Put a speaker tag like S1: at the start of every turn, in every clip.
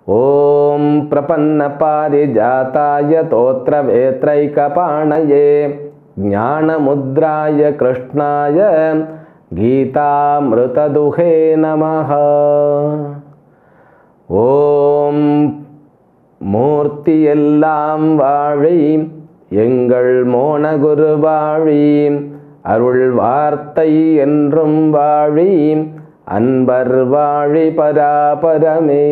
S1: ॐ प्रपन्नपारिजाताय तोत्रवेत्रैकपाणये ज्ञानमुद्राय कृष्णाय गीतामृतदुहे नमः ஓம் மூர்த்தி எல்லாம் வாழி எங்கள் மோனகுரு வாழி அருள் வார்த்தை என்றும் வாழி அன்பர் வாழி பராபரமே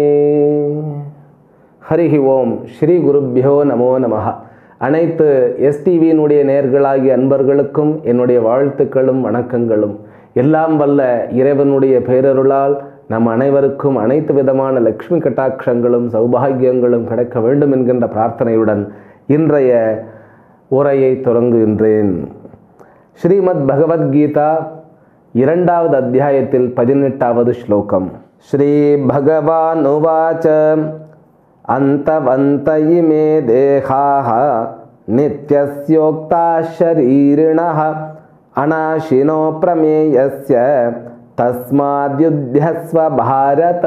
S1: ஹரிஹி ஓம் ஸ்ரீ குருப்பியோ நமோ நமஹ அனைத்து எஸ்டிவியினுடைய நேர்களாகிய அன்பர்களுக்கும் என்னுடைய வாழ்த்துக்களும் வணக்கங்களும் எல்லாம் வல்ல இறைவனுடைய பேரருளால் நம் அனைவருக்கும் அனைத்து விதமான லக்ஷ்மி கட்டாட்சங்களும் சௌபாகியங்களும் கிடைக்க வேண்டும் என்கின்ற பிரார்த்தனையுடன் இன்றைய உரையை தொடங்குகின்றேன் ஸ்ரீமத் பகவத்கீதா இரண்டாவது அத்தியாயத்தில் பதினெட்டாவது ஸ்லோகம் ஸ்ரீ பகவான் உவாச்ச அந்தவந்த இமே தேகாः நித்யஸ்யோக்தா ஷரீரிணः அநாசினோ பிரமேயஸ்ய தஸ்மாத்யுத்யஸ்வ பாரத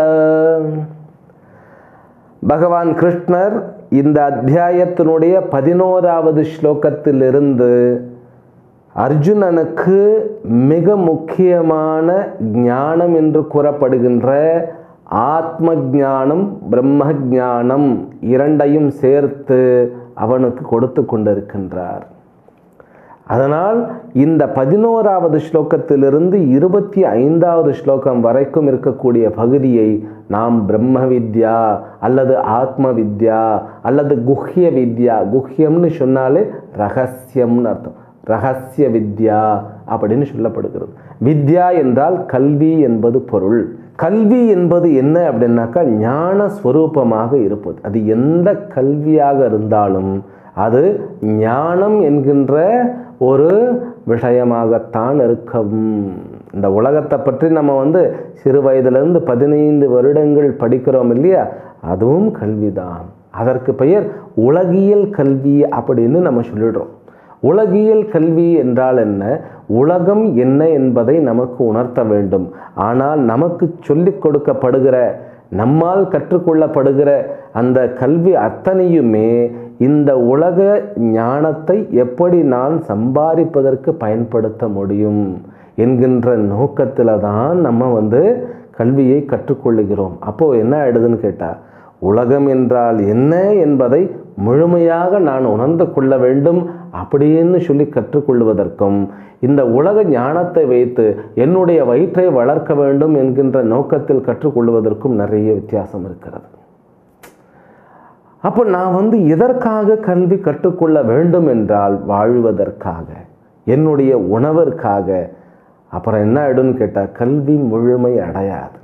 S1: பகவான் கிருஷ்ணர் இந்த அத்தியாயத்தினுடைய பதினோராவது ஸ்லோகத்திலிருந்து அர்ஜுனனுக்கு மிக முக்கியமான ஞானம் என்று கூறப்படுகின்ற ஆத்ம ஞானம் பிரம்ம ஞானம் இரண்டையும் சேர்த்து அவனுக்கு கொடுத்து கொண்டிருக்கின்றார் அதனால் இந்த பதினோராவது ஸ்லோகத்திலிருந்து இருபத்தி ஐந்தாவது ஸ்லோகம் வரைக்கும் இருக்கக்கூடிய பகுதியை நாம் பிரம்ம வித்யா அல்லது ஆத்ம வித்யா அல்லது குஹ்ய வித்யா குஹ்யம்னு சொன்னாலே ரகசியம்னு அர்த்தம் ரகசிய வித்யா அப்படின்னு சொல்லப்படுகிறது வித்யா என்றால் கல்வி என்பது பொருள் கல்வி என்பது என்ன அப்படின்னாக்கா ஞான ஸ்வரூபமாக இருப்பது அது எந்த கல்வியாக இருந்தாலும் அது ஞானம் என்கின்ற ஒரு விஷயமாகத்தான் இருக்கும் இந்த உலகத்தை பற்றி நம்ம வந்து சிறு வயதிலிருந்து பதினைந்து வருடங்கள் படிக்கிறோம் இல்லையா அதுவும் கல்விதான் அதற்கு பெயர் உலகியல் கல்வி அப்படின்னு நம்ம சொல்லிடுறோம் உலகியல் கல்வி என்றால் என்ன உலகம் என்ன என்பதை நமக்கு உணர்த்த வேண்டும் ஆனால் நமக்கு சொல்லிக் கொடுக்கப்படுகிற நம்மால் கற்றுக்கொள்ளப்படுகிற அந்த கல்வி அத்தனையுமே இந்த உலக ஞானத்தை எப்படி நான் சம்பாதிப்பதற்கு பயன்படுத்த முடியும் என்கின்ற நோக்கத்தில் தான் நம்ம வந்து கல்வியை கற்றுக்கொள்ளுகிறோம் அப்போது என்ன ஆயிடுதுன்னு கேட்டால் உலகம் என்றால் என்ன என்பதை முழுமையாக நான் உணர்ந்து கொள்ள வேண்டும் அப்படின்னு சொல்லி கற்றுக்கொள்வதற்கும் இந்த உலக ஞானத்தை வைத்து என்னுடைய வயிற்றை வளர்க்க வேண்டும் என்கின்ற நோக்கத்தில் கற்றுக்கொள்வதற்கும் நிறைய வித்தியாசம் இருக்கிறது அப்போ நான் வந்து எதற்காக கல்வி கற்றுக்கொள்ள வேண்டும் என்றால் வாழ்வதற்காக என்னுடைய உணவிற்காக அப்புறம் என்ன ஆயிடும்னு கேட்டால் கல்வி முழுமை அடையாது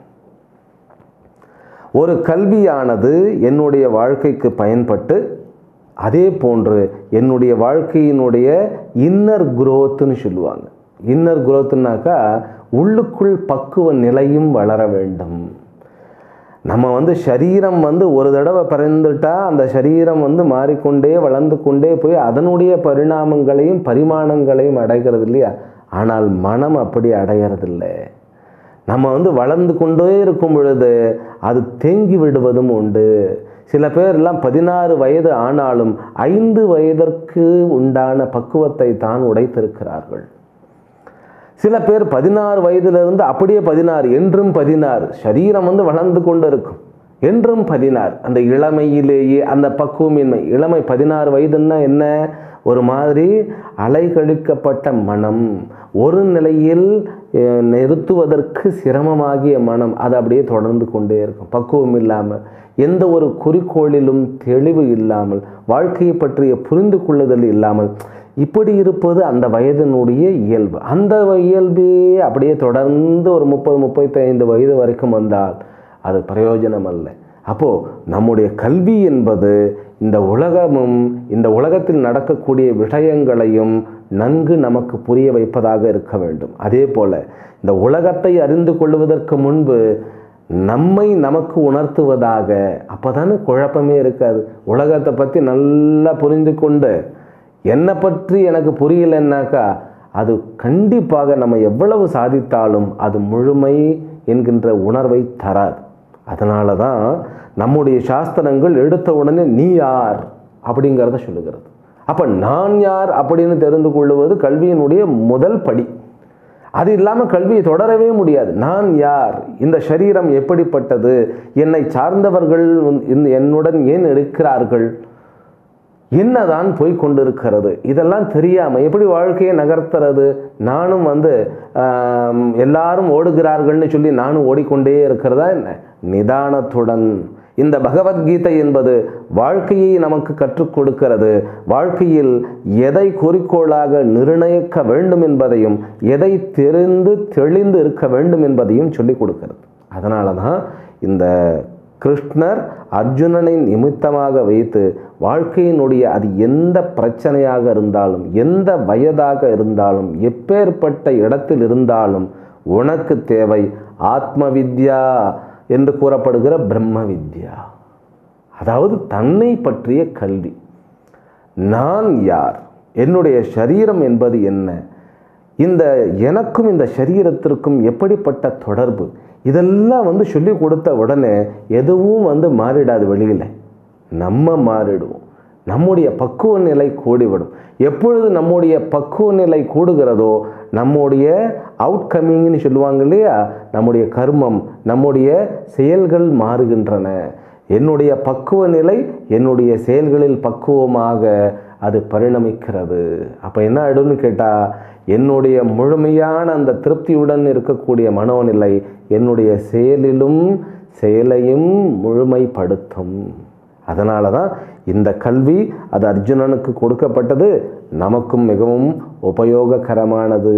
S1: ஒரு கல்வியானது என்னுடைய வாழ்க்கைக்கு பயன்பட்டு அதே போன்று என்னுடைய வாழ்க்கையினுடைய இன்னர் குரோத்துன்னு சொல்லுவாங்க இன்னர் குரோத்துனாக்கா உள்ளுக்குள் பக்குவ நிலையும் வளர வேண்டும் நம்ம வந்து சரீரம் வந்து ஒரு தடவை பிறந்துட்டா அந்த சரீரம் வந்து மாறிக்கொண்டே வளர்ந்து கொண்டே போய் அதனுடைய பரிணாமங்களையும் பரிமாணங்களையும் அடைகிறது இல்லையா ஆனால் மனம் அப்படி அடையிறதில்லை நம்ம வந்து வளர்ந்து கொண்டே இருக்கும் பொழுது அது தேங்கி விடுவதும் உண்டு சில பேர்லாம் பதினாறு வயது ஆனாலும் ஐந்து வயதிற்கு உண்டான பக்குவத்தை தான் உடைத்திருக்கிறார்கள் சில பேர் பதினாறு வயதிலிருந்து அப்படியே பதினாறு என்றும் பதினாறு சரீரம் வந்து வளர்ந்து கொண்டு இருக்கும் என்றும் பதினாறு அந்த இளமையிலேயே அந்த பக்குவமின்மை இளமை பதினாறு வயதுன்னா என்ன ஒரு மாதிரி அலைகழிக்கப்பட்ட மனம் ஒரு நிலையில் நிறுத்துவதற்கு சிரமமாகிய மனம் அது அப்படியே தொடர்ந்து கொண்டே இருக்கும் பக்குவம் இல்லாமல் எந்த ஒரு குறிக்கோளிலும் தெளிவு இல்லாமல் வாழ்க்கையை பற்றிய புரிந்து கொள்ளுதல் இல்லாமல் இப்படி இருப்பது அந்த வயதினுடைய இயல்பு அந்த இயல்பே அப்படியே தொடர்ந்து ஒரு முப்பது முப்பத்தைந்து வயது வரைக்கும் வந்தால் அது பிரயோஜனம் அல்ல அப்போது நம்முடைய கல்வி என்பது இந்த உலகமும் இந்த உலகத்தில் நடக்கக்கூடிய விஷயங்களையும் நன்கு நமக்கு புரிய வைப்பதாக இருக்க வேண்டும் அதே போல் இந்த உலகத்தை அறிந்து கொள்வதற்கு முன்பு நம்மை நமக்கு உணர்த்துவதாக அப்போ தானே குழப்பமே இருக்காது உலகத்தை பற்றி நல்லா புரிந்து கொண்டு என்னை பற்றி எனக்கு புரியலைன்னாக்கா அது கண்டிப்பாக நம்ம எவ்வளவு சாதித்தாலும் அது முழுமை என்கின்ற உணர்வை தராது அதனால தான் நம்முடைய சாஸ்திரங்கள் எடுத்த உடனே நீ யார் அப்படிங்கிறத சொல்லுகிறது அப்போ நான் யார் அப்படின்னு தெரிந்து கொள்வது கல்வியினுடைய முதல் படி அது இல்லாமல் கல்வியை தொடரவே முடியாது நான் யார் இந்த சரீரம் எப்படிப்பட்டது என்னை சார்ந்தவர்கள் இந்த- என்னுடன் ஏன் இருக்கிறார்கள் என்னதான் போய் கொண்டிருக்கிறது இதெல்லாம் தெரியாமல் எப்படி வாழ்க்கையை நகர்த்துறது நானும் வந்து ஆம், எல்லாரும் ஓடுகிறார்கள்னு சொல்லி நானும் ஓடிக்கொண்டே இருக்கிறதா என்ன நிதானத்துடன் இந்த பகவத்கீதை என்பது வாழ்க்கையை நமக்கு கற்றுக் கொடுக்கிறது வாழ்க்கையில் எதை குறிக்கோளாக நிர்ணயிக்க வேண்டும் என்பதையும் எதை தெரிந்து தெளிந்து இருக்க வேண்டும் என்பதையும் சொல்லிக் கொடுக்கிறது அதனால தான் இந்த கிருஷ்ணர் அர்ஜுனனை நிமித்தமாக வைத்து வாழ்க்கையினுடைய அது எந்த பிரச்சனையாக இருந்தாலும் எந்த வயதாக இருந்தாலும் எப்பேற்பட்ட இடத்தில் இருந்தாலும் உனக்கு தேவை ஆத்ம வித்யா என்று கூறப்படுகிற பிரம்ம வித்யா அதாவது தன்னை பற்றிய கல்வி நான் யார் என்னுடைய சரீரம் என்பது என்ன இந்த எனக்கும் இந்த சரீரத்திற்கும் எப்படிப்பட்ட தொடர்பு இதெல்லாம் வந்து சொல்லி கொடுத்த உடனே எதுவும் வந்து மாறிடாது வெளியில் நம்ம மாறிடுவோம் நம்முடைய பக்குவ நிலை கூடிவிடும் எப்பொழுது நம்முடைய பக்குவ நிலை கூடுகிறதோ நம்முடைய அவுட்கமிங்னு சொல்லுவாங்க இல்லையா நம்முடைய கர்மம் நம்முடைய செயல்கள் மாறுகின்றன என்னுடைய பக்குவ நிலை என்னுடைய செயல்களில் பக்குவமாக அது பரிணமிக்கிறது அப்போ என்ன ஆயிடும்னு கேட்டால் என்னுடைய முழுமையான அந்த திருப்தியுடன் இருக்கக்கூடிய மனோநிலை என்னுடைய செயலிலும் செயலையும் முழுமைப்படுத்தும் அதனால தான் இந்த கல்வி அது அர்ஜுனனுக்கு கொடுக்கப்பட்டது நமக்கும் மிகவும் உபயோககரமானது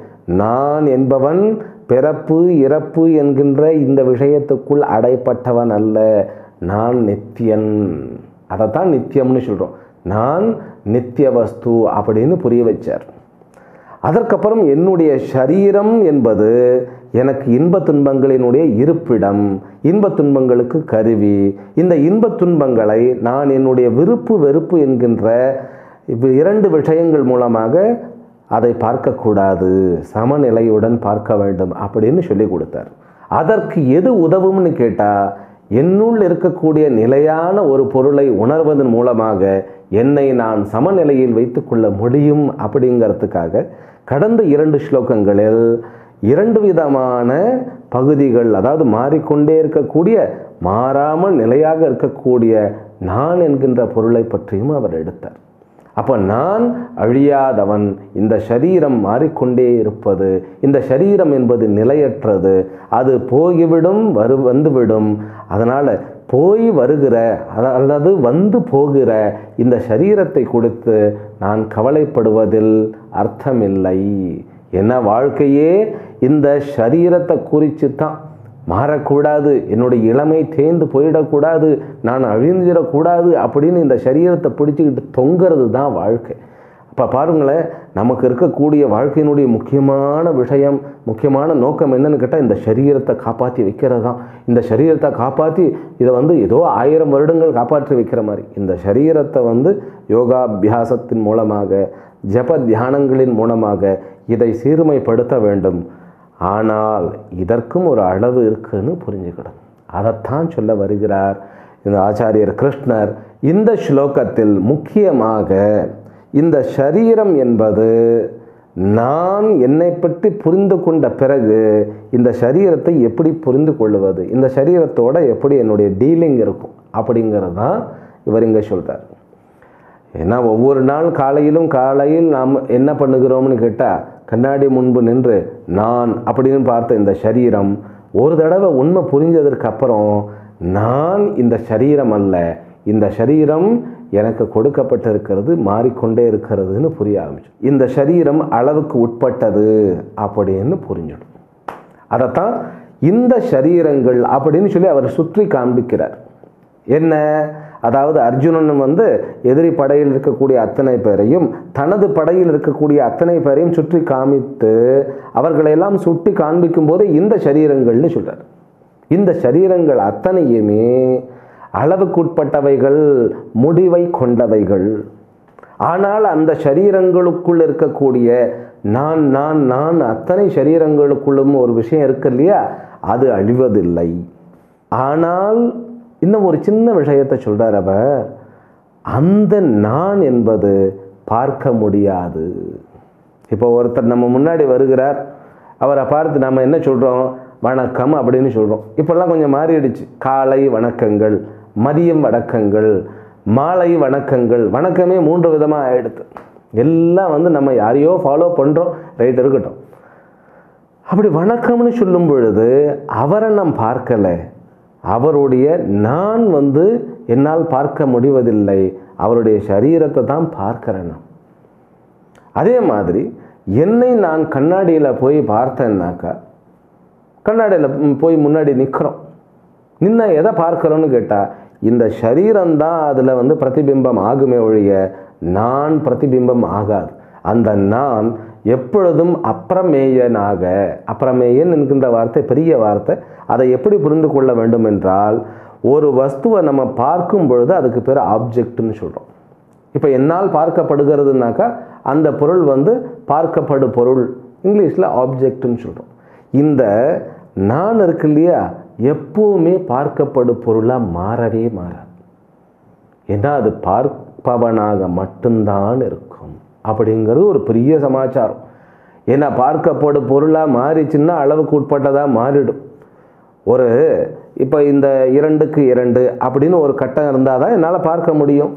S1: நான் என்பவன் பிறப்பு இறப்பு என்கின்ற இந்த விஷயத்துக்குள் அடைப்பட்டவன் அல்ல நான் நித்தியன் அதைத்தான் நித்தியம்னு சொல்கிறோம் நான் நித்திய வஸ்து அப்படின்னு புரிய வச்சார் அதற்கப்புறம் என்னுடைய சரீரம் என்பது எனக்கு இன்பத் துன்பங்களினுடைய இருப்பிடம் இன்பத் துன்பங்களுக்கு கருவி இந்த இன்பத் துன்பங்களை நான் என்னுடைய விருப்பு வெறுப்பு என்கின்ற இவ் இரண்டு விஷயங்கள் மூலமாக அதை பார்க்கக்கூடாது சமநிலையுடன் பார்க்க வேண்டும் அப்படின்னு சொல்லி கொடுத்தார் அதற்கு எது உதவும்னு கேட்டால் என்னுள் இருக்கக்கூடிய நிலையான ஒரு பொருளை உணர்வதன் மூலமாக என்னை நான் சமநிலையில் வைத்துக்கொள்ள முடியும் அப்படிங்கிறதுக்காக கடந்த இரண்டு ஸ்லோகங்களில் இரண்டு விதமான பகுதிகள் அதாவது மாறிக்கொண்டே இருக்கக்கூடிய மாறாமல் நிலையாக இருக்கக்கூடிய நான் என்கின்ற பொருளை பற்றியும் அவர் எடுத்தார் அப்போ நான் அழியாதவன் இந்த சரீரம் மாறிக்கொண்டே இருப்பது இந்த சரீரம் என்பது நிலையற்றது அது போய்விடும் வரு வந்துவிடும் அதனால் போய் வருகிற அத- அல்லது வந்து போகிற இந்த சரீரத்தை கொடுத்து நான் கவலைப்படுவதில் அர்த்தமில்லை என்ன வாழ்க்கையே இந்த சரீரத்தை குறித்து தான் மாறக்கூடாது என்னுடைய இளமை தேய்ந்து போயிடக்கூடாது நான் அழிஞ்சிடக்கூடாது அப்படின்னு இந்த சரீரத்தை பிடிச்சிக்கிட்டு தொங்குறது தான் வாழ்க்கை அப்போ பாருங்களேன் நமக்கு இருக்கக்கூடிய வாழ்க்கையினுடைய முக்கியமான விஷயம் முக்கியமான நோக்கம் என்னன்னு கேட்டால் இந்த சரீரத்தை காப்பாற்றி வைக்கிறது தான் இந்த சரீரத்தை காப்பாற்றி இதை வந்து ஏதோ ஆயிரம் வருடங்கள் காப்பாற்றி வைக்கிற மாதிரி இந்த சரீரத்தை வந்து யோகாபியாசத்தின் மூலமாக ஜப தியானங்களின் மூலமாக இதை சீர்மைப்படுத்த வேண்டும் ஆனால் இதற்கும் ஒரு அளவு இருக்குன்னு புரிஞ்சுக்கணும் அதைத்தான் சொல்ல வருகிறார் இந்த ஆச்சாரியர் கிருஷ்ணர் இந்த ஸ்லோகத்தில் முக்கியமாக இந்த சரீரம் என்பது நான் என்னை பற்றி புரிந்து கொண்ட பிறகு இந்த சரீரத்தை எப்படி புரிந்து கொள்வது இந்த சரீரத்தோட எப்படி என்னுடைய டீலிங் இருக்கும் அப்படிங்கிறது தான் இவர் இங்கே சொல்கிறார் ஏன்னா ஒவ்வொரு நாள் காலையிலும் காலையில் நாம் என்ன பண்ணுகிறோம்னு கேட்டால் கண்ணாடி முன்பு நின்று நான் அப்படின்னு பார்த்த இந்த சரீரம் ஒரு தடவை உண்மை புரிஞ்சதற்கு அப்புறம் நான் இந்த சரீரம் அல்ல இந்த சரீரம் எனக்கு கொடுக்கப்பட்டிருக்கிறது மாறிக்கொண்டே இருக்கிறதுன்னு புரிய ஆரம்பிச்சு இந்த சரீரம் அளவுக்கு உட்பட்டது அப்படின்னு புரிஞ்சிடும் அதைத்தான் இந்த சரீரங்கள் அப்படின்னு சொல்லி அவர் சுற்றி காண்பிக்கிறார் என்ன அதாவது அர்ஜுனன் வந்து எதிரி படையில் இருக்கக்கூடிய அத்தனை பேரையும் தனது படையில் இருக்கக்கூடிய அத்தனை பேரையும் சுற்றி காமித்து அவர்களையெல்லாம் சுட்டி காண்பிக்கும் போது இந்த சரீரங்கள்னு சொல்றார் இந்த சரீரங்கள் அத்தனையுமே அளவுக்குட்பட்டவைகள் முடிவை கொண்டவைகள் ஆனால் அந்த சரீரங்களுக்குள் இருக்கக்கூடிய நான் நான் நான் அத்தனை சரீரங்களுக்குள்ளும் ஒரு விஷயம் இருக்கு இல்லையா அது அழிவதில்லை ஆனால் இன்னும் ஒரு சின்ன விஷயத்தை சொல்றார் அவர் அந்த நான் என்பது பார்க்க முடியாது இப்போ ஒருத்தர் நம்ம முன்னாடி வருகிறார் அவரை பார்த்து நம்ம என்ன சொல்கிறோம் வணக்கம் அப்படின்னு சொல்கிறோம் இப்போல்லாம் கொஞ்சம் மாறிடுச்சு காலை வணக்கங்கள் மதியம் வணக்கங்கள் மாலை வணக்கங்கள் வணக்கமே மூன்று விதமாக ஆயிடுது எல்லாம் வந்து நம்ம யாரையோ ஃபாலோ பண்ணுறோம் ரைட் இருக்கட்டும் அப்படி வணக்கம்னு சொல்லும் பொழுது அவரை நாம் பார்க்கலை அவருடைய நான் வந்து என்னால் பார்க்க முடிவதில்லை அவருடைய சரீரத்தை தான் பார்க்கிறேன் நான் அதே மாதிரி என்னை நான் கண்ணாடியில் போய் பார்த்தேன்னாக்கா கண்ணாடியில் போய் முன்னாடி நிற்கிறோம் நின்ன எதை பார்க்குறோன்னு கேட்டால் இந்த சரீரம்தான் அதில் வந்து பிரதிபிம்பம் ஆகுமே ஒழிய நான் பிரதிபிம்பம் ஆகாது அந்த நான் எப்பொழுதும் அப்பிரமேயனாக அப்பிரமேயன் என்கின்ற வார்த்தை பெரிய வார்த்தை அதை எப்படி புரிந்து கொள்ள வேண்டும் என்றால் ஒரு வஸ்துவை நம்ம பார்க்கும் பொழுது அதுக்கு பேர் ஆப்ஜெக்ட்னு சொல்கிறோம் இப்போ என்னால் பார்க்கப்படுகிறதுனாக்கா அந்த பொருள் வந்து பார்க்கப்படு பொருள் இங்கிலீஷில் ஆப்ஜெக்ட்னு சொல்கிறோம் இந்த நான் இருக்கு இல்லையா எப்பவுமே பார்க்கப்படு பொருளாக மாறவே மாறாது ஏன்னா அது பார்ப்பவனாக மட்டும்தான் இருக்கும் அப்படிங்கிறது ஒரு பெரிய சமாச்சாரம் ஏன்னா பார்க்கப்படும் பொருளாக மாறிச்சுன்னா அளவுக்கு உட்பட்டதாக மாறிடும் ஒரு இப்போ இந்த இரண்டுக்கு இரண்டு அப்படின்னு ஒரு கட்டம் இருந்தால் தான் என்னால் பார்க்க முடியும்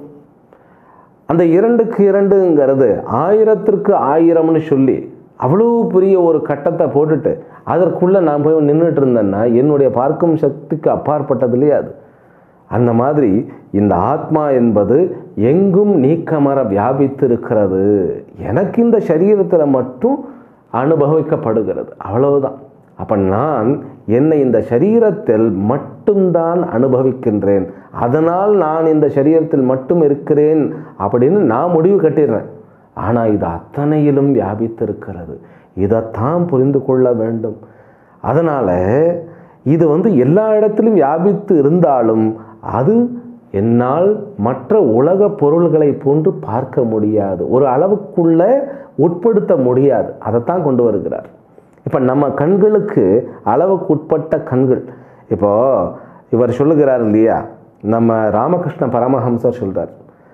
S1: அந்த இரண்டுக்கு இரண்டுங்கிறது ஆயிரத்திற்கு ஆயிரம்னு சொல்லி அவ்வளோ பெரிய ஒரு கட்டத்தை போட்டுட்டு அதற்குள்ளே நான் போய் நின்றுட்டு இருந்தேன்னா என்னுடைய பார்க்கும் சக்திக்கு அப்பாற்பட்டது இல்லையா அது அந்த மாதிரி இந்த ஆத்மா என்பது எங்கும் நீக்கமர வியாபித்திருக்கிறது எனக்கு இந்த சரீரத்தில் மட்டும் அனுபவிக்கப்படுகிறது அவ்வளவுதான் அப்போ நான் என்னை இந்த சரீரத்தில் மட்டும்தான் அனுபவிக்கின்றேன் அதனால் நான் இந்த சரீரத்தில் மட்டும் இருக்கிறேன் அப்படின்னு நான் முடிவு கட்டிடுறேன் ஆனால் இது அத்தனையிலும் வியாபித்திருக்கிறது இதைத்தான் புரிந்து கொள்ள வேண்டும் அதனால் இது வந்து எல்லா இடத்திலும் வியாபித்து இருந்தாலும் அது என்னால் மற்ற உலக பொருள்களை போன்று பார்க்க முடியாது ஒரு அளவுக்குள்ள உட்படுத்த முடியாது அதைத்தான் கொண்டு வருகிறார் இப்போ நம்ம கண்களுக்கு அளவுக்கு உட்பட்ட கண்கள் இப்போ இவர் சொல்லுகிறார் இல்லையா நம்ம ராமகிருஷ்ண பரமஹம்சர் சொல்றார்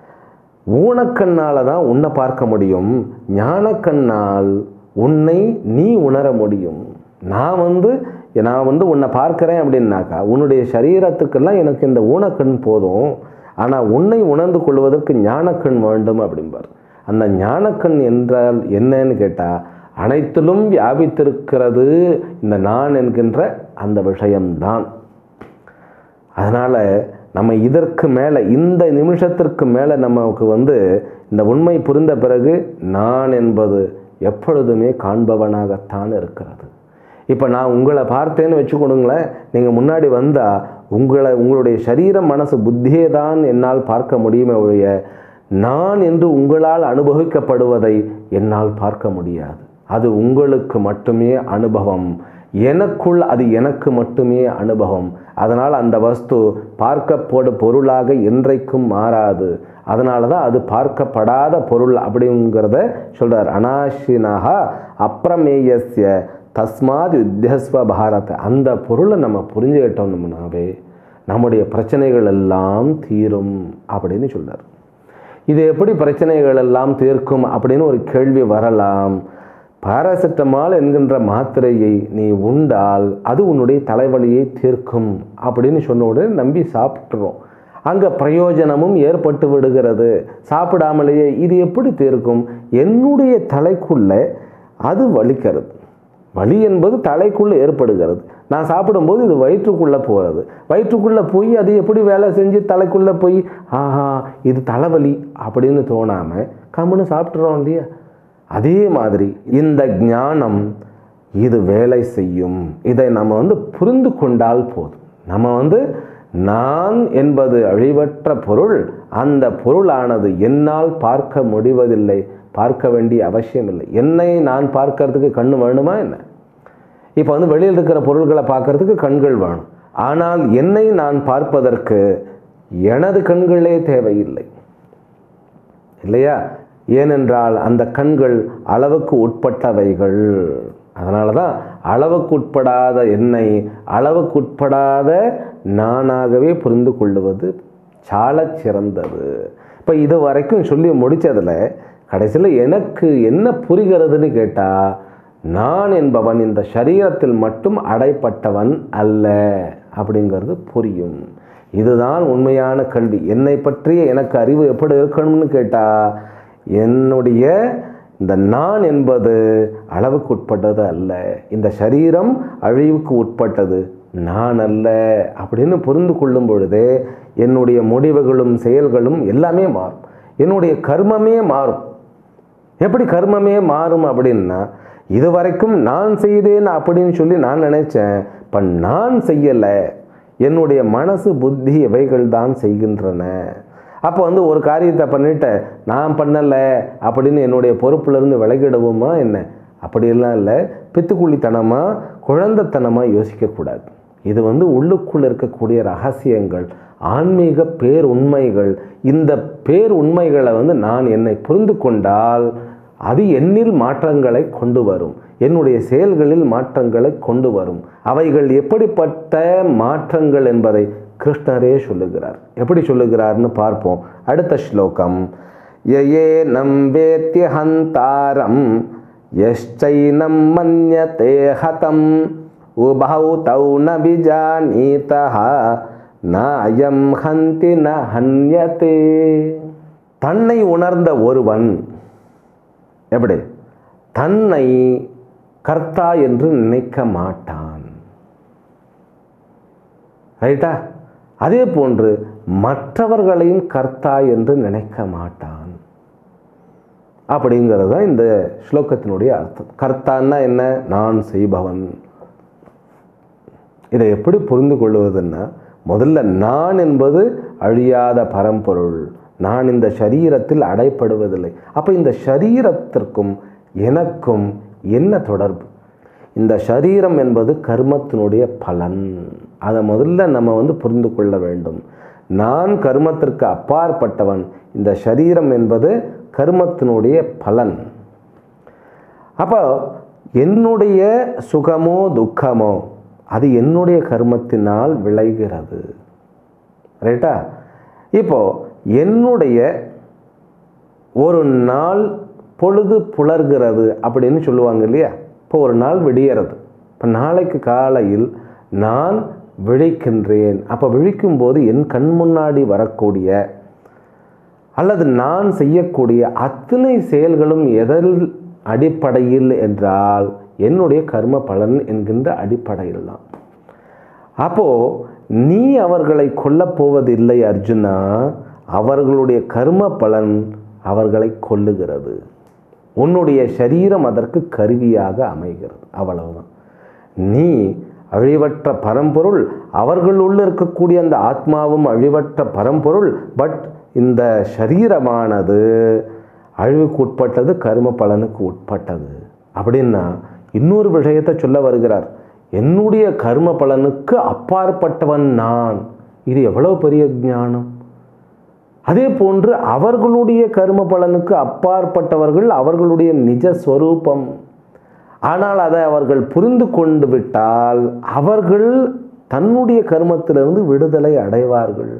S1: ஊனக்கண்ணால் தான் உன்னை பார்க்க முடியும் ஞானக்கண்ணால் உன்னை நீ உணர முடியும் நான் வந்து நான் வந்து உன்னை பார்க்குறேன் அப்படின்னாக்கா உன்னுடைய சரீரத்துக்கெல்லாம் எனக்கு இந்த ஊனக்கண் போதும் ஆனால் உன்னை உணர்ந்து கொள்வதற்கு ஞானக்கண் வேண்டும் அப்படிம்பார் அந்த ஞானக்கண் என்றால் என்னன்னு கேட்டால் அனைத்திலும் வியாபித்திருக்கிறது இந்த நான் என்கின்ற அந்த விஷயம்தான் அதனால் நம்ம இதற்கு மேலே இந்த நிமிஷத்திற்கு மேலே நமக்கு வந்து இந்த உண்மை புரிந்த பிறகு நான் என்பது எப்பொழுதுமே காண்பவனாகத்தான் இருக்கிறது இப்போ நான் உங்களை பார்த்தேன்னு வச்சுக்கொடுங்களேன் நீங்கள் முன்னாடி வந்தால் உங்களை உங்களுடைய சரீரம் மனசு புத்தியே தான் என்னால் பார்க்க முடியுமே ஒழிய நான் என்று உங்களால் அனுபவிக்கப்படுவதை என்னால் பார்க்க முடியாது அது உங்களுக்கு மட்டுமே அனுபவம் எனக்குள் அது எனக்கு மட்டுமே அனுபவம் அதனால் அந்த வஸ்து பார்க்கப்படும் பொருளாக என்றைக்கும் மாறாது அதனால தான் அது பார்க்கப்படாத பொருள் அப்படிங்கிறத சொல்கிறார் அனாஷினாக அப்பிரமேயஸ்ய தஸ்மாத் யுத்தஸ்வ பாரத் அந்த பொருளை நம்ம புரிஞ்சுக்கிட்டோம்னாவே நம்முடைய பிரச்சனைகள் எல்லாம் தீரும் அப்படின்னு சொல்றார் இது எப்படி பிரச்சனைகள் எல்லாம் தீர்க்கும் அப்படின்னு ஒரு கேள்வி வரலாம் பாராசெட்டமால் என்கின்ற மாத்திரையை நீ உண்டால் அது உன்னுடைய தலைவலியை தீர்க்கும் அப்படின்னு சொன்ன உடனே நம்பி சாப்பிட்றோம் அங்கே பிரயோஜனமும் ஏற்பட்டு விடுகிறது சாப்பிடாமலேயே இது எப்படி தீர்க்கும் என்னுடைய தலைக்குள்ளே அது வலிக்கிறது வலி என்பது தலைக்குள்ளே ஏற்படுகிறது நான் சாப்பிடும்போது இது வயிற்றுக்குள்ளே போகிறது வயிற்றுக்குள்ளே போய் அது எப்படி வேலை செஞ்சு தலைக்குள்ளே போய் ஆஹா இது தலைவலி அப்படின்னு தோணாமல் கம்முன்னு சாப்பிட்றோம் இல்லையா அதே மாதிரி இந்த ஞானம் இது வேலை செய்யும் இதை நம்ம வந்து புரிந்து கொண்டால் போதும் நம்ம வந்து நான் என்பது அழிவற்ற பொருள் அந்த பொருளானது என்னால் பார்க்க முடிவதில்லை பார்க்க வேண்டிய அவசியம் இல்லை என்னை நான் பார்க்கறதுக்கு கண்ணு வேணுமா என்ன இப்போ வந்து வெளியில் இருக்கிற பொருள்களை பார்க்கறதுக்கு கண்கள் வேணும் ஆனால் என்னை நான் பார்ப்பதற்கு எனது கண்களே தேவையில்லை இல்லையா ஏனென்றால் அந்த கண்கள் அளவுக்கு உட்பட்டவைகள் அதனால தான் அளவுக்கு உட்படாத என்னை அளவுக்கு உட்படாத நானாகவே புரிந்து கொள்ளுவது சாலச் சிறந்தது இப்போ இது வரைக்கும் சொல்லி முடித்ததில் கடைசியில் எனக்கு என்ன புரிகிறதுன்னு கேட்டால் நான் என்பவன் இந்த சரீரத்தில் மட்டும் அடைப்பட்டவன் அல்ல அப்படிங்கிறது புரியும் இதுதான் உண்மையான கல்வி என்னை பற்றிய எனக்கு அறிவு எப்படி இருக்கணும்னு கேட்டால் என்னுடைய இந்த நான் என்பது அளவுக்கு உட்பட்டது அல்ல இந்த சரீரம் அழிவுக்கு உட்பட்டது நான் அல்ல அப்படின்னு புரிந்து கொள்ளும் பொழுதே என்னுடைய முடிவுகளும் செயல்களும் எல்லாமே மாறும் என்னுடைய கர்மமே மாறும் எப்படி கர்மமே மாறும் அப்படின்னா இதுவரைக்கும் நான் செய்தேன் அப்படின்னு சொல்லி நான் நினைச்சேன் இப்போ நான் செய்யலை என்னுடைய மனசு புத்தி இவைகள் தான் செய்கின்றன அப்போ வந்து ஒரு காரியத்தை பண்ணிட்டு நான் பண்ணலை அப்படின்னு என்னுடைய பொறுப்புலேருந்து விலகிடுவோமா என்ன அப்படியெல்லாம் இல்லை பித்துக்குழித்தனமாக குழந்தைத்தனமாக யோசிக்கக்கூடாது இது வந்து உள்ளுக்குள் இருக்கக்கூடிய ரகசியங்கள் ஆன்மீக பேருண்மைகள் இந்த பேருண்மைகளை வந்து நான் என்னை புரிந்து கொண்டால் அது என்னில் மாற்றங்களை கொண்டு வரும் என்னுடைய செயல்களில் மாற்றங்களை கொண்டு வரும் அவைகள் எப்படிப்பட்ட மாற்றங்கள் என்பதை கிருஷ்ணரே சொல்லுகிறார் எப்படி சொல்லுகிறார்னு பார்ப்போம் அடுத்த ஸ்லோகம் யயே நம் வேத்திய ஹந்தாரம் யஷ்சைனம் மன்யதே ஹதம் உபௌ தௌ ந விஜானீதः நாயம் ஹந்தி ந ஹன்யதே தன்னை உணர்ந்த ஒருவன் எப்படி தன்னை கர்த்தா என்று நினைக்க மாட்டான் ரைட்டா அதே போன்று மற்றவர்களையும் கர்த்தா என்று நினைக்க மாட்டான் அப்படிங்கிறது தான் இந்த ஸ்லோகத்தினுடைய அர்த்தம் கர்த்தான்னா என்ன நான் செய்பவன் இதை எப்படி புரிந்து கொள்வதுன்னா முதல்ல நான் என்பது அழியாத பரம்பொருள் நான் இந்த சரீரத்தில் அடைப்படுவதில்லை அப்போ இந்த சரீரத்திற்கும் எனக்கும் என்ன தொடர்பு இந்த சரீரம் என்பது கர்மத்தினுடைய பலன் அதை முதல்ல நம்ம வந்து புரிந்து கொள்ள வேண்டும் நான் கர்மத்திற்கு அப்பாற்பட்டவன் இந்த சரீரம் என்பது கர்மத்தினுடைய பலன் அப்போ என்னுடைய சுகமோ துக்கமோ அது என்னுடைய கர்மத்தினால் விளைகிறது ரைட்டா இப்போ என்னுடைய ஒரு நாள் பொழுது புலர்கிறது அப்படின்னு சொல்லுவாங்க இல்லையா இப்போ ஒரு நாள் விடியறது இப்போ நாளைக்கு காலையில் நான் விழிக்கின்றேன் அப்போ விழிக்கும்போது என் கண் முன்னாடி வரக்கூடிய அல்லது நான் செய்யக்கூடிய அத்தனை செயல்களும் எதில் அடிப்படையில் என்றால் என்னுடைய கர்ம பலன் என்கின்ற அடிப்படையில் தான் அப்போது நீ அவர்களை கொல்லப் போவதில்லை அர்ஜுனா அவர்களுடைய கர்ம பலன் அவர்களை கொல்லுகிறது உன்னுடைய சரீரம் அதற்கு கருவியாக அமைகிறது அவ்வளவுதான் நீ அழிவற்ற பரம்பொருள் அவர்களுள்ள இருக்கக்கூடிய அந்த ஆத்மாவும் அழிவற்ற பரம்பொருள் பட் இந்த சரீரமானது அழிவுக்கு உட்பட்டது கர்ம பலனுக்கு உட்பட்டது அப்படின்னா இன்னொரு விஷயத்தை சொல்ல வருகிறார் என்னுடைய கர்ம பலனுக்கு அப்பாற்பட்டவன் நான் இது எவ்வளவு பெரிய ஞானம் அதே போன்று அவர்களுடைய கர்ம பலனுக்கு அப்பாற்பட்டவர்கள் அவர்களுடைய நிஜ ஸ்வரூபம் ஆனால் அதை அவர்கள் புரிந்து கொண்டு விட்டால் அவர்கள் தன்னுடைய கர்மத்திலிருந்து விடுதலை அடைவார்கள்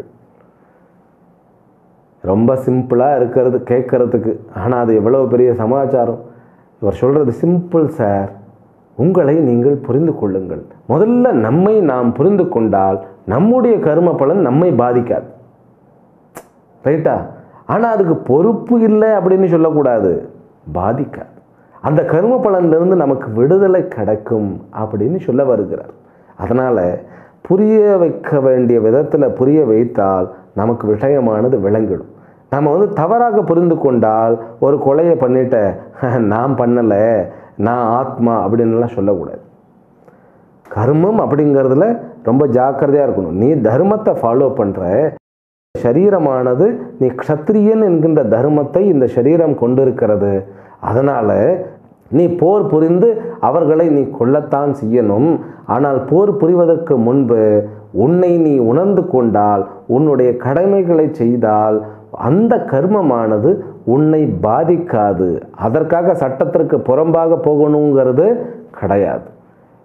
S1: ரொம்ப சிம்பிளாக இருக்கிறது கேட்கறதுக்கு ஆனால் அது எவ்வளோ பெரிய சமாச்சாரம் இவர் சொல்கிறது சிம்பிள் சார் உங்களை நீங்கள் புரிந்து கொள்ளுங்கள் முதல்ல நம்மை நாம் புரிந்து கொண்டால் நம்முடைய கர்ம பலன் நம்மை பாதிக்காது ரைட்டா ஆனால் அதுக்கு பொறுப்பு இல்லை அப்படின்னு சொல்லக்கூடாது பாதிக்காது அந்த கர்ம பலனிலிருந்து நமக்கு விடுதலை கிடைக்கும் அப்படின்னு சொல்ல வருகிறார் அதனால் புரிய வைக்க வேண்டிய விதத்தில் புரிய வைத்தால் நமக்கு விஷயமானது விளங்கிடும் நம்ம வந்து தவறாக புரிந்து கொண்டால் ஒரு கொலையை பண்ணிட்ட நான் பண்ணலை நான் ஆத்மா அப்படின்னுலாம் சொல்லக்கூடாது கர்மம் அப்படிங்கிறதுல ரொம்ப ஜாக்கிரதையாக இருக்கணும் நீ தர்மத்தை ஃபாலோ பண்ணுற சரீரமானது நீ க்ஷத்ரியன் என்கின்ற தர்மத்தை இந்த சரீரம் கொண்டிருக்கிறது அதனால் நீ போர் புரிந்து அவர்களை நீ கொல்லத்தான் செய்யணும் ஆனால் போர் புரிவதற்கு முன்பு உன்னை நீ உணர்ந்து கொண்டால் உன்னுடைய கடமைகளை செய்தால் அந்த கர்மமானது உன்னை பாதிக்காது அதற்காக சட்டத்திற்கு புறம்பாக போகணுங்கிறது கிடையாது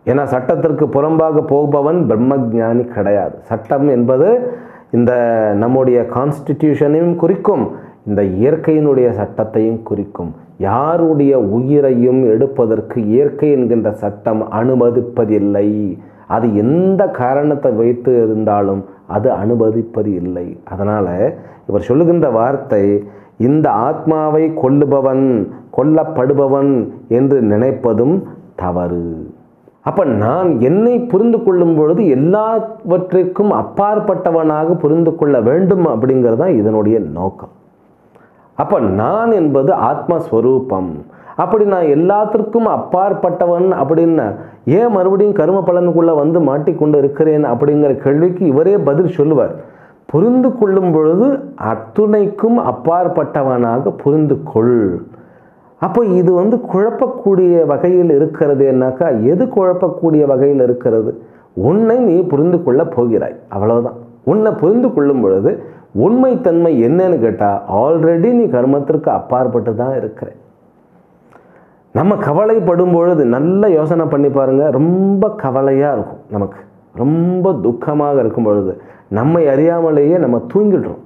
S1: ஏன்னா சட்டத்திற்கு புறம்பாக போபவன் பிரம்மஜானி கிடையாது சட்டம் என்பது இந்த நம்முடைய கான்ஸ்டிடியூஷனையும் குறிக்கும் இந்த இயற்கையினுடைய சட்டத்தையும் குறிக்கும் யாருடைய உயிரையும் எடுப்பதற்கு இயற்கை என்கின்ற சட்டம் அனுமதிப்பதில்லை அது எந்த காரணத்தை வைத்து இருந்தாலும் அது அனுமதிப்பது இல்லை அதனால் இவர் சொல்லுகின்ற வார்த்தை இந்த ஆத்மாவை கொல்லுபவன் கொல்லப்படுபவன் என்று நினைப்பதும் தவறு அப்போ நான் என்னை புரிந்து கொள்ளும் பொழுது எல்லாவற்றிற்கும் அப்பாற்பட்டவனாக புரிந்து கொள்ள வேண்டும் அப்படிங்கிறது தான் இதனுடைய நோக்கம் அப்போ நான் என்பது ஆத்மஸ்வரூபம் அப்படி நான் எல்லாத்திற்கும் அப்பாற்பட்டவன் அப்படின்னு ஏன் மறுபடியும் கரும பலனுக்குள்ளே வந்து மாட்டிக்கொண்டு இருக்கிறேன் அப்படிங்கிற கேள்விக்கு இவரே பதில் சொல்லுவார் புரிந்து கொள்ளும் பொழுது அத்துணைக்கும் அப்பாற்பட்டவனாக புரிந்து கொள் அப்போ இது வந்து குழப்பக்கூடிய வகையில் இருக்கிறதுனாக்கா எது குழப்பக்கூடிய வகையில் இருக்கிறது உன்னை நீ புரிந்து கொள்ளப் போகிறாய் அவ்வளவுதான் உன்னை புரிந்து கொள்ளும் பொழுது உண்மைத்தன்மை என்னன்னு கேட்டால் ஆல்ரெடி நீ கர்மத்திற்கு அப்பாற்பட்டு தான் இருக்கிற நம்ம கவலைப்படும் பொழுது நல்ல யோசனை பண்ணி பாருங்க ரொம்ப கவலையாக இருக்கும் நமக்கு ரொம்ப துக்கமாக இருக்கும் பொழுது நம்மை அறியாமலேயே நம்ம தூங்கிடுறோம்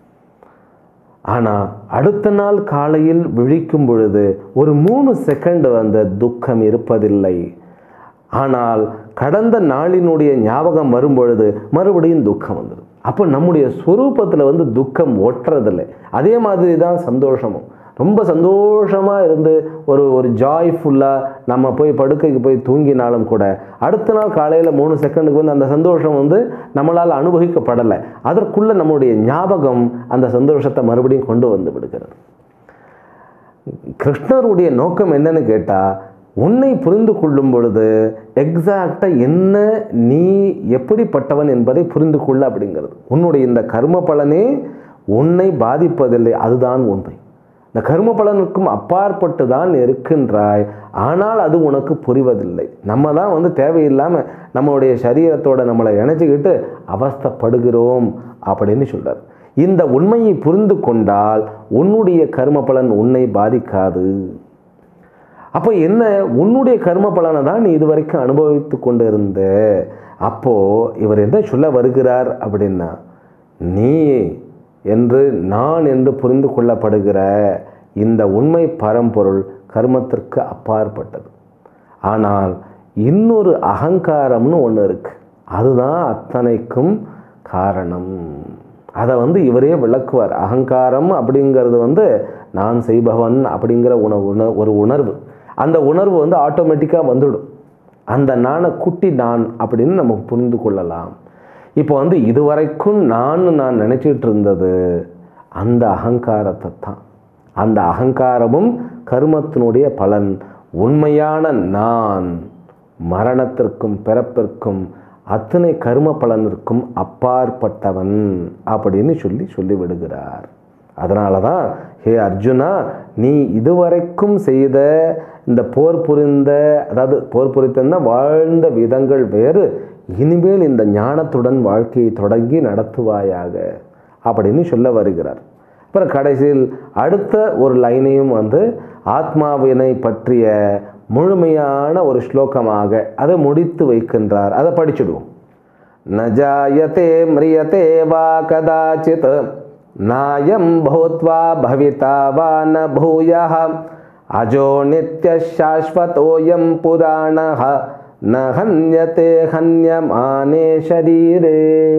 S1: ஆனால் அடுத்த நாள் காலையில் விழிக்கும் பொழுது ஒரு மூணு செகண்ட் அந்த துக்கம் இருப்பதில்லை ஆனால் கடந்த நாளினுடைய ஞாபகம் வரும் பொழுது மறுபடியும் துக்கம் வந்துடும் அப்போ நம்முடைய ஸ்வரூபத்தில் வந்து துக்கம் ஒட்டுறதில்லை அதே மாதிரி தான் சந்தோஷமும் ரொம்ப சந்தோஷமாக இருந்து ஒரு ஒரு ஜாய்ஃபுல்லாக நம்ம போய் படுக்கைக்கு போய் தூங்கினாலும் கூட அடுத்த நாள் காலையில் மூணு செகண்டுக்கு வந்து அந்த சந்தோஷம் வந்து நம்மளால் அனுபவிக்கப்படலை அதற்குள்ளே நம்முடைய ஞாபகம் அந்த சந்தோஷத்தை மறுபடியும் கொண்டு வந்து விடுகிறது கிருஷ்ணருடைய நோக்கம் என்னன்னு கேட்டால் உன்னை புரிந்து கொள்ளும் பொழுது எக்ஸாக்டாக என்ன நீ எப்படிப்பட்டவன் என்பதை புரிந்து கொள்ள அப்படிங்கிறது உன்னுடைய இந்த கர்ம பலனே உன்னை பாதிப்பதில்லை அதுதான் உண்மை இந்த கர்ம பலனுக்கும் அப்பாற்பட்டு தான் இருக்கின்றாய் ஆனால் அது உனக்கு புரிவதில்லை நம்ம தான் வந்து தேவையில்லாமல் நம்மளுடைய சரீரத்தோட நம்மளை இணைச்சிக்கிட்டு அவஸ்தைப்படுகிறோம் அப்படின்னு சொல்றார் இந்த உண்மையை புரிந்து கொண்டால் உன்னுடைய கர்ம பலன் உன்னை பாதிக்காது அப்போ என்ன உன்னுடைய கர்ம பலனை தான் நீ இதுவரைக்கும் அனுபவித்து கொண்டு இருந்த அப்போ இவர் என்ன சொல்ல வருகிறார் அப்படின்னா நீ என்று நான் என்று புரிந்து கொள்ளப்படுகிற இந்த உண்மை பரம்பொருள் கர்மத்திற்கு அப்பாற்பட்டது ஆனால் இன்னொரு அகங்காரம்னு ஒன்று இருக்கு அதுதான் அத்தனைக்கும் காரணம் அதை வந்து இவரே விளக்குவார் அகங்காரம் அப்படிங்கிறது வந்து நான் செய்பவன் அப்படிங்கிற உண உண ஒரு உணர்வு அந்த உணர்வு வந்து ஆட்டோமேட்டிக்காக வந்துடும் அந்த நானை குட்டி நான் அப்படின்னு நம்ம புரிந்து கொள்ளலாம் இப்போ வந்து இதுவரைக்கும் நான் நான் நினச்சிட்டு இருந்தது அந்த அகங்காரத்தை தான் அந்த அகங்காரமும் கருமத்தினுடைய பலன் உண்மையான நான் மரணத்திற்கும் பிறப்பிற்கும் அத்தனை கர்ம பலனிற்கும் அப்பாற்பட்டவன் அப்படின்னு சொல்லி சொல்லி விடுகிறார் அதனால தான் ஹே அர்ஜுனா நீ இதுவரைக்கும் செய்த இந்த போர் புரிந்த அதாவது போர் புரித்தன்னா வாழ்ந்த விதங்கள் வேறு இனிமேல் இந்த ஞானத்துடன் வாழ்க்கையை தொடங்கி நடத்துவாயாக அப்படின்னு சொல்ல வருகிறார் அப்புறம் கடைசியில் அடுத்த ஒரு லைனையும் வந்து ஆத்மாவினை பற்றிய முழுமையான ஒரு ஸ்லோகமாக அதை முடித்து வைக்கின்றார் அதை படிச்சுடுவோம் நஜாயத்தே மிரியத்தே வா கதாச்சித் நாயம் பூத்வா பவிதா வா ந பூயः அஜோ நித்ய சாஸ்வதோயம் புராணः ந ஹன்யத்தே ஹன்யமானே ஷரீரே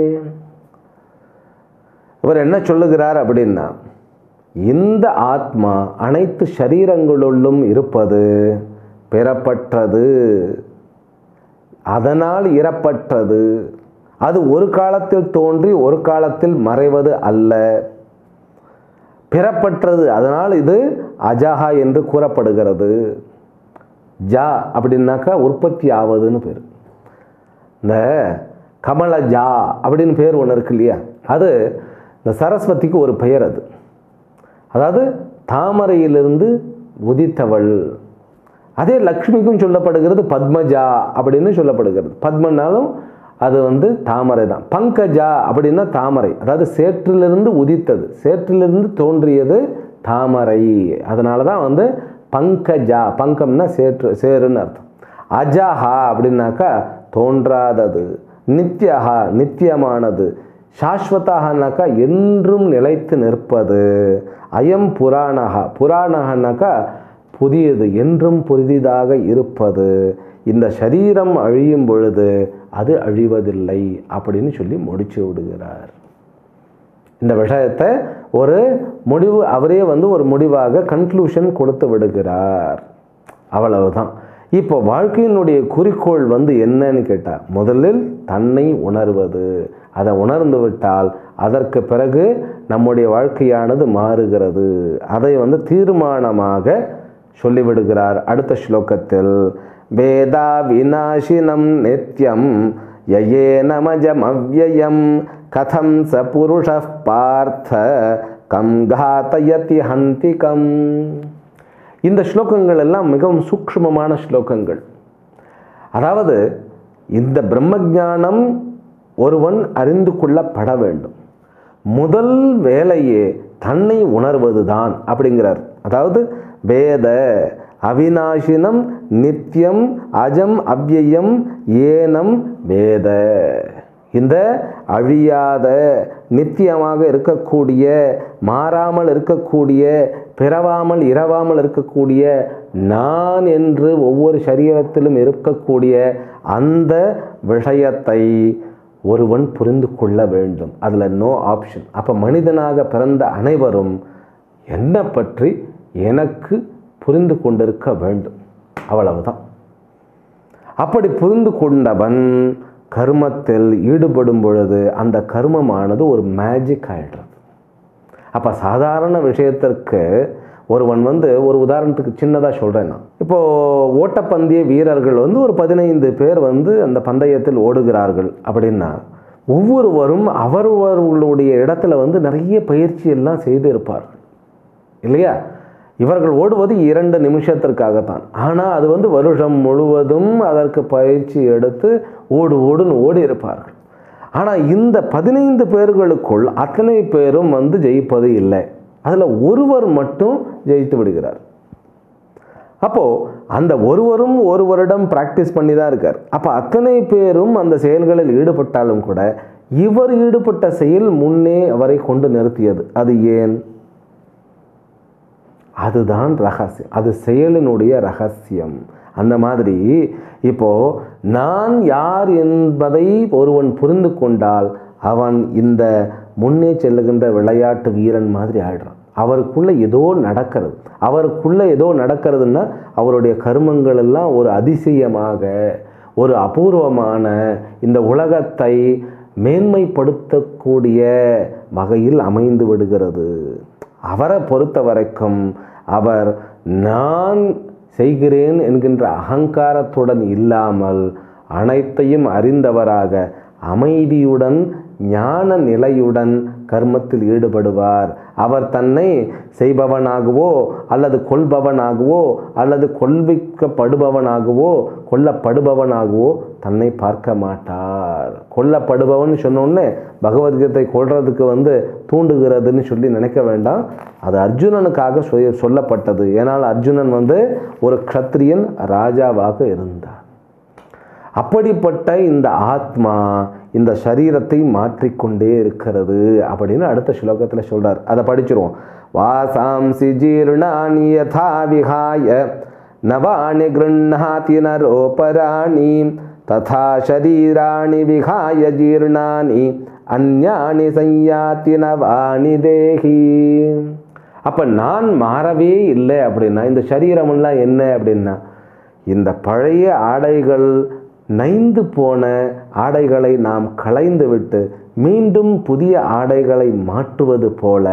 S1: இவர் என்ன சொல்லுகிறார் அப்படின்னா இந்த ஆத்மா அனைத்து சரீரங்களுள்ளும் இருப்பது பெறப்பட்டது அதனால் இறப்பட்டது அது ஒரு காலத்தில் தோன்றி ஒரு காலத்தில் மறைவது அல்ல பெறப்பட்டது அதனால் இது அஜாஹா என்று கூறப்படுகிறது ஜா அப்படின்னாக்கா உற்பத்தி ஆவதுன்னு பேர் இந்த கமல ஜா அப்படின்னு பேர் ஒன்று இருக்கு இல்லையா அது இந்த சரஸ்வதிக்கு ஒரு பெயர் அது அதாவது தாமரையிலிருந்து உதித்தவள் அதே லக்ஷ்மிக்கும் சொல்லப்படுகிறது பத்மஜா அப்படின்னு சொல்லப்படுகிறது பத்மனாலும் அது வந்து தாமரை தான் பங்கஜா அப்படின்னா தாமரை அதாவது சேற்றிலிருந்து உதித்தது சேற்றிலிருந்து தோன்றியது தாமரை அதனால தான் வந்து பங்கஜா பங்கம்னா சேற்று சேருன்னு அர்த்தம் அஜஹா அப்படின்னாக்கா தோன்றாதது நித்யஹா நித்தியமானது சாஸ்வதாகனாக்கா என்றும் நிலைத்து நிற்பது அயம் புராணகா புராணகனாக்கா புதியது என்றும் புதிதாக இருப்பது இந்த சரீரம் அழியும் பொழுது அது அழிவதில்லை அப்படின்னு சொல்லி முடிச்சு விடுகிறார் இந்த விஷயத்தை ஒரு முடிவு அவரே வந்து ஒரு முடிவாக கன்க்ளூஷன் கொடுத்து விடுகிறார் அவ்வளவுதான் இப்போ வாழ்க்கையினுடைய குறிக்கோள் வந்து என்னன்னு கேட்டால் முதலில் தன்னை உணர்வது அதை உணர்ந்து விட்டால் அதற்கு பிறகு நம்முடைய வாழ்க்கையானது மாறுகிறது அதை வந்து தீர்மானமாக சொல்லிவிடுகிறார் அடுத்த ஸ்லோகத்தில் வேதா விநாசினம் நித்யம் யயே நமஜம் அவ்வயம் கதம் ச புருஷ பார்த்த கம் காத்தயதி ஹந்திகம் இந்த ஸ்லோகங்கள் எல்லாம் மிகவும் சூக்ஷ்மமான ஸ்லோகங்கள் அதாவது இந்த பிரம்மஞானம் ஒருவன் அறிந்து கொள்ளப்பட வேண்டும் முதல் வேலையே தன்னை உணர்வதுதான் அப்படிங்கிறார் அதாவது வேத அவிநாசினம் நித்தியம் அஜம் அவ்யயம் ஏனம் வேத இந்த அழியாத நித்தியமாக இருக்கக்கூடிய மாறாமல் இருக்கக்கூடிய பிறவாமல் இரவாமல் இருக்கக்கூடிய நான் என்று ஒவ்வொரு சரீரத்திலும் இருக்கக்கூடிய அந்த விஷயத்தை ஒருவன் புரிந்து கொள்ள வேண்டும் அதில் நோ ஆப்ஷன் அப்போ மனிதனாக பிறந்த அனைவரும் என்னை பற்றி எனக்கு புரிந்து கொண்டிருக்க வேண்டும் அவ்வளவுதான் அப்படி புரிந்து கொண்டவன் கர்மத்தில் ஈடுபடும் பொழுது அந்த கர்மமானது ஒரு மேஜிக் ஆயிடுறது அப்போ சாதாரண விஷயத்திற்கு ஒருவன் வந்து ஒரு உதாரணத்துக்கு சின்னதாக சொல்கிறேன் நான் இப்போது ஓட்டப்பந்தய வீரர்கள் வந்து ஒரு பதினைந்து பேர் வந்து அந்த பந்தயத்தில் ஓடுகிறார்கள் அப்படின்னா ஒவ்வொருவரும் அவரவர்களுடைய இடத்துல வந்து நிறைய பயிற்சி எல்லாம் செய்து இருப்பார்கள் இல்லையா இவர்கள் ஓடுவது இரண்டு நிமிஷத்திற்காகத்தான் ஆனால் அது வந்து வருஷம் முழுவதும் அதற்கு பயிற்சி எடுத்து ஓடு ஓடுன்னு ஓடி இருப்பார்கள் ஆனால் இந்த பதினைந்து பேர்களுக்குள் அத்தனை பேரும் வந்து ஜெயிப்பது இல்லை அதில் ஒருவர் மட்டும் ஜெயித்து விடுகிறார் அப்போது அந்த ஒருவரும் ஒரு வருடம் ப்ராக்டிஸ் பண்ணி தான் இருக்கார் அப்போ அத்தனை பேரும் அந்த செயல்களில் ஈடுபட்டாலும் கூட இவர் ஈடுபட்ட செயல் முன்னே அவரை கொண்டு நிறுத்தியது அது ஏன் அதுதான் ரகசியம் அது செயலினுடைய ரகசியம் அந்த மாதிரி இப்போ நான் யார் என்பதை ஒருவன் புரிந்து கொண்டால் அவன் இந்த முன்னே செல்லுகின்ற விளையாட்டு வீரன் மாதிரி ஆயிடுறான் அவருக்குள்ள ஏதோ நடக்கிறது அவருக்குள்ள ஏதோ நடக்கிறதுன்னா அவருடைய கர்மங்கள் எல்லாம் ஒரு அதிசயமாக ஒரு அபூர்வமான இந்த உலகத்தை மேன்மைப்படுத்தக்கூடிய வகையில் அமைந்து விடுகிறது அவரை பொறுத்த வரைக்கும் அவர் நான் செய்கிறேன் என்கின்ற அகங்காரத்துடன் இல்லாமல் அனைத்தையும் அறிந்தவராக அமைதியுடன் ஞான நிலையுடன் கர்மத்தில் ஈடுபடுவார் அவர் தன்னை செய்பவனாகவோ அல்லது கொல்பவனாகவோ அல்லது கொல்விக்கப்படுபவனாகவோ கொல்லப்படுபவனாகவோ தன்னை பார்க்க மாட்டார் கொல்லப்படுபவன் சொன்னோடனே பகவத்கீதை கொள்றதுக்கு வந்து தூண்டுகிறதுன்னு சொல்லி நினைக்க வேண்டாம் அது அர்ஜுனனுக்காக சொ- சொல்லப்பட்டது ஏனால் அர்ஜுனன் வந்து ஒரு க்ஷத்ரியன் ராஜாவாக இருந்தார் அப்படிப்பட்ட இந்த ஆத்மா இந்த சரீரத்தை மாற்றிக்கொண்டே இருக்கிறது அப்படின்னு அடுத்த ஸ்லோகத்தில் சொல்றார் அதை படிச்சிருவோம் வாசாம்சி ஜீர்ணானி யதா விஹாய நவானி கிருண்ணாதி நரோபராணி ததா சரீராணி விஹாய ஜீர்ணானி அந்யானி சஞ்யாதி நவானி தேஹி அப்போ நான் மாறவே இல்லை அப்படின்னா இந்த சரீரமெல்லாம் என்ன அப்படின்னா இந்த பழைய ஆடைகள் நைந்து போன ஆடைகளை நாம் களைந்து விட்டு மீண்டும் புதிய ஆடைகளை மாற்றுவது போல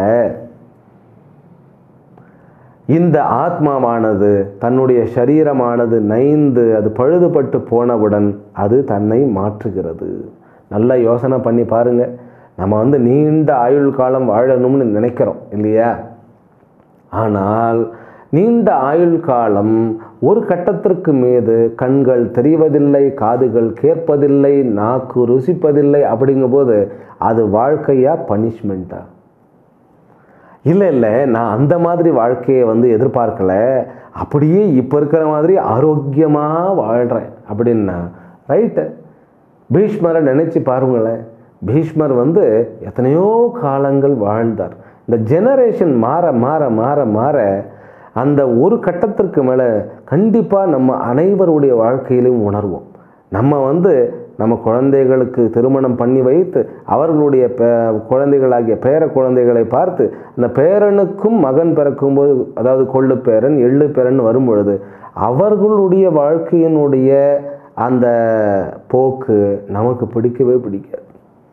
S1: இந்த ஆத்மாவானது தன்னுடைய சரீரமானது நைந்து அது பழுதுபட்டு போனவுடன் அது தன்னை மாற்றுகிறது நல்லா யோசனை பண்ணி பாருங்க நம்ம வந்து நீண்ட ஆயுள் காலம் வாழணும்னு நினைக்கிறோம் இல்லையா ஆனால் நீண்ட ஆயுள் காலம் ஒரு கட்டத்திற்கு மீது கண்கள் தெரிவதில்லை காதுகள் கேட்பதில்லை நாக்கு ருசிப்பதில்லை அப்படிங்கும்போது அது வாழ்க்கையா பனிஷ்மெண்ட்டா இல்லை இல்லை நான் அந்த மாதிரி வாழ்க்கையை வந்து எதிர்பார்க்கல அப்படியே இப்போ இருக்கிற மாதிரி ஆரோக்கியமாக வாழ்கிறேன் அப்படின்னா ரைட்டு பீஷ்மரை நினச்சி பாருங்களேன் பீஷ்மர் வந்து எத்தனையோ காலங்கள் வாழ்ந்தார் இந்த ஜெனரேஷன் மாற மாற மாற மாற அந்த ஒரு கட்டத்திற்கு மேலே கண்டிப்பாக நம்ம அனைவருடைய வாழ்க்கையிலும் உணர்வோம் நம்ம வந்து நம்ம குழந்தைகளுக்கு திருமணம் பண்ணி வைத்து அவர்களுடைய பே குழந்தைகளாகிய பேர குழந்தைகளை பார்த்து அந்த பேரனுக்கும் மகன் பிறக்கும்போது அதாவது கொள்ளு பேரன் எள்ளு பேரன் வரும் பொழுது அவர்களுடைய வாழ்க்கையினுடைய அந்த போக்கு நமக்கு பிடிக்கவே பிடிக்காது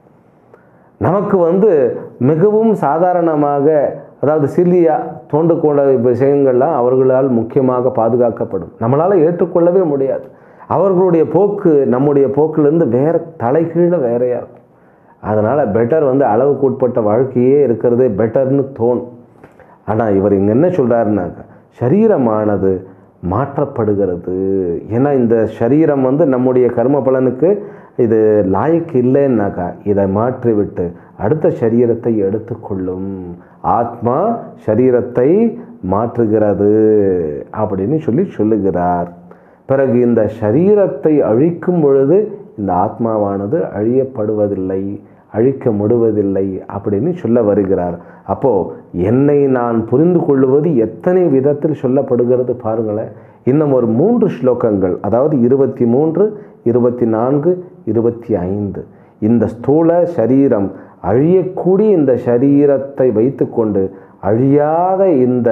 S1: நமக்கு வந்து மிகவும் சாதாரணமாக அதாவது சில்லியா தோண்டுகொண்ட விஷயங்கள்லாம் அவர்களால் முக்கியமாக பாதுகாக்கப்படும் நம்மளால் ஏற்றுக்கொள்ளவே முடியாது அவர்களுடைய போக்கு நம்முடைய போக்கிலிருந்து வேற தலைகீழ வேறையாக இருக்கும் அதனால் பெட்டர் வந்து அளவுக்கு உட்பட்ட வாழ்க்கையே இருக்கிறதே பெட்டர்னு தோணும் ஆனால் இவர் இங்கே என்ன சொல்கிறாருனாக்கா சரீரமானது மாற்றப்படுகிறது ஏன்னா இந்த சரீரம் வந்து நம்முடைய கர்ம பலனுக்கு இது லாய்க்கு இல்லைன்னாக்கா இதை மாற்றிவிட்டு அடுத்த சரீரத்தை எடுத்துக்கொள்ளும் ஆத்மா சரீரத்தை மாற்றுகிறது அப்படின்னு சொல்லி சொல்லுகிறார் பிறகு இந்த சரீரத்தை அழிக்கும் பொழுது இந்த ஆத்மாவானது அழியப்படுவதில்லை அழிக்க முடிவதில்லை அப்படின்னு சொல்ல வருகிறார் அப்போ என்னை நான் புரிந்து கொள்வது எத்தனை விதத்தில் சொல்லப்படுகிறது பாருங்களேன் இன்னும் ஒரு மூன்று ஸ்லோகங்கள் அதாவது இருபத்தி மூன்று இருபத்தி நான்கு இருபத்தி ஐந்து இந்த ஸ்தூல சரீரம் அழியக்கூடிய இந்த சரீரத்தை வைத்துக்கொண்டு அழியாத இந்த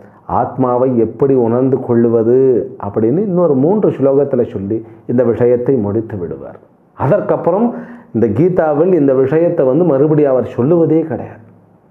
S1: ஆத்மாவை எப்படி உணர்ந்து கொள்ளுவது அப்படின்னு இன்னொரு மூன்று ஸ்லோகத்தில் சொல்லி இந்த விஷயத்தை முடித்து விடுவார் அதற்கப்புறம் இந்த கீதாவில் இந்த விஷயத்தை வந்து மறுபடியும் அவர் சொல்லுவதே கிடையாது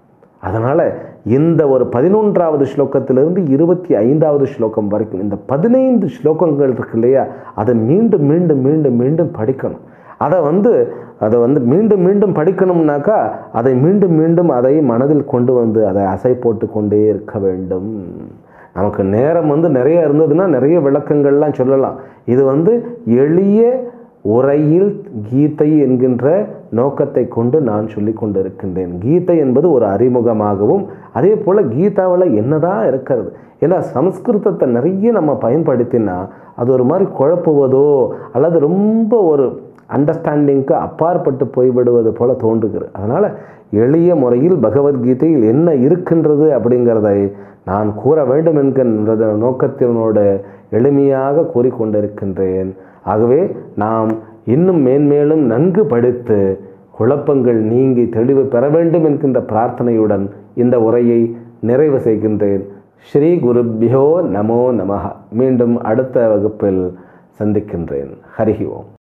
S1: அதனால் இந்த ஒரு பதினொன்றாவது ஸ்லோகத்திலிருந்து இருபத்தி ஐந்தாவது ஸ்லோகம் வரைக்கும் இந்த பதினைந்து ஸ்லோகங்கள் இருக்கு இல்லையா அதை மீண்டும் மீண்டும் மீண்டும் மீண்டும் படிக்கணும் அதை வந்து அதை வந்து மீண்டும் மீண்டும் படிக்கணும்னாக்கா அதை மீண்டும் மீண்டும் அதை மனதில் கொண்டு வந்து அதை அசை போட்டு கொண்டே இருக்க வேண்டும் நமக்கு நேரம் வந்து நிறைய இருந்ததுன்னா நிறைய விளக்கங்கள்லாம் சொல்லலாம் இது வந்து எளிய உரையில் கீதை என்கின்ற நோக்கத்தை கொண்டு நான் சொல்லி கொண்டிருக்கின்றேன் கீதை என்பது ஒரு அறிமுகமாகவும் அதே போல் கீதாவில் என்னதான் இருக்கிறது ஏன்னா சம்ஸ்கிருதத்தை நிறைய நம்ம பயன்படுத்தினா அது ஒரு மாதிரி குழப்புவதோ அல்லது ரொம்ப ஒரு அண்டர்ஸ்டாண்டிங்க்கு அப்பாற்பட்டு போய்விடுவது போல தோன்றுகிறது அதனால் எளிய முறையில் பகவத்கீதையில் என்ன இருக்கின்றது அப்படிங்கிறதை நான் கூற வேண்டும் என்கின்ற நோக்கத்தினோடு எளிமையாக கூறிக்கொண்டிருக்கின்றேன் ஆகவே நாம் இன்னும் மேன்மேலும் நன்கு படித்து குழப்பங்கள் நீங்கி தெளிவு பெற வேண்டும் என்கின்ற பிரார்த்தனையுடன் இந்த உரையை நிறைவு செய்கின்றேன் ஸ்ரீ குருப்பியோ நமோ நமஹ மீண்டும் அடுத்த வகுப்பில் சந்திக்கின்றேன் ஹரிஹி ஓம்